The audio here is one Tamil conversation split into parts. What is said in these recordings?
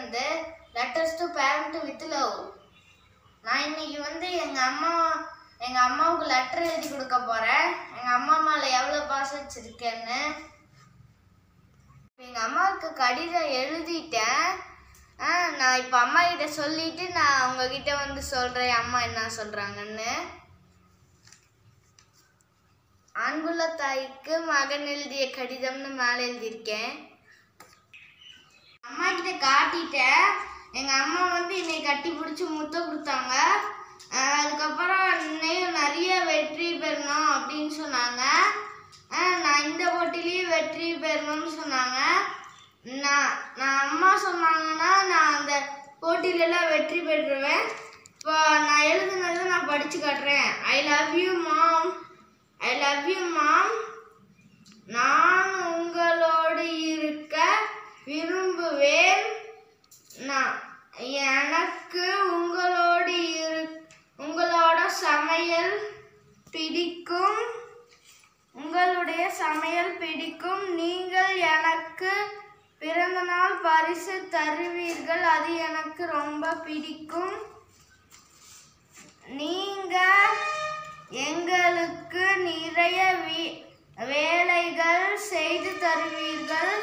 வந்து letters to parent with love நான் இன்னைக்கு வந்து எங்க அம்மா எங்க அம்மாவுக்கு லெட்டர் எழுதி கொடுக்க போறேன் எங்க அம்மா மேல எவ்வளவு பாசம் வச்சிருக்கேன்னு எங்க அம்மாவுக்கு கடிதம் எழுதிட்டேன் ஆ, நான் இப்ப அம்மா கிட்ட சொல்லிட்டு நான் உங்ககிட்ட வந்து சொல்றேன் அம்மா என்ன சொல்றாங்கன்னு அன்புள்ள தாய்க்கு மகன் எழுதிய கடிதம்னு மேலே எழுதியிருக்கேன் அம்மா கிட்ட காட்டிட்டேன் எங்க அம்மா வந்து என்னை கட்டி பிடிச்சி முத்தம் கொடுத்தாங்க அஹ் அதுக்கப்புறம் இன்னையும் நிறைய வெற்றி பெறணும் அப்படின்னு சொன்னாங்க அஹ் நான் இந்த போட்டிலையும் வெற்றி பெறணும்னு சொன்னாங்க நான் நான் அம்மா சொன்னாங்கன்னா நான் அந்த போட்டியிலலாம் வெற்றி பெற்றுவேன் இப்போ நான் எழுதுனதை நான் படிச்சு காட்டுறேன் I love you mom I love you mom நான் உங்களோடு இருக்க விரும்புவேன் நான் எனக்கு உங்களோடு இரு உங்களோட சமையல் பிடிக்கும் உங்களுடைய சமையல் பிடிக்கும் நீங்கள் எனக்கு பிறந்தநாள் பரிசு தருவீர்கள் அது எனக்கு ரொம்ப பிடிக்கும் நீங்க எங்களுக்கு நிறைய வி- வேலைகள் செய்து தருவீர்கள்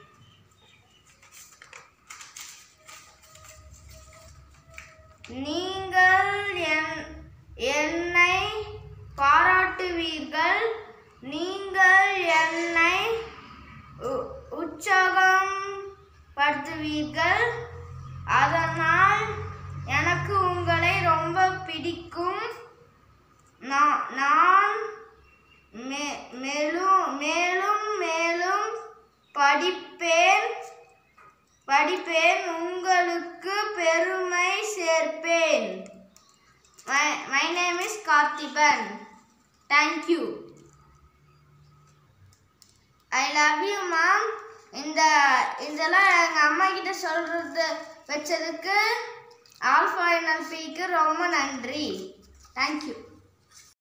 நீங்கள் என்- என்னை பாராட்டுவீர்கள் நீங்கள் என்னை உ- உற்சாகம் படுத்துவீர்கள் அதனால் எனக்கு உங்களை ரொம்ப பிடிக்கும் நான் நான் மே- மேலும் மேலும் மேலும் படிப்பேன் படிப்பேன் உங்களுக்கு பெருமை சேர்ப்பேன் my my name is Karthiban thank you I love you ma'am இந்த இதெல்லாம் எங்கள் அம்மா கிட்ட சொல்கிறது வச்சதுக்கு ஆல்ஃபா என்எல்பிக்கு ரொம்ப நன்றி தேங்க்யூ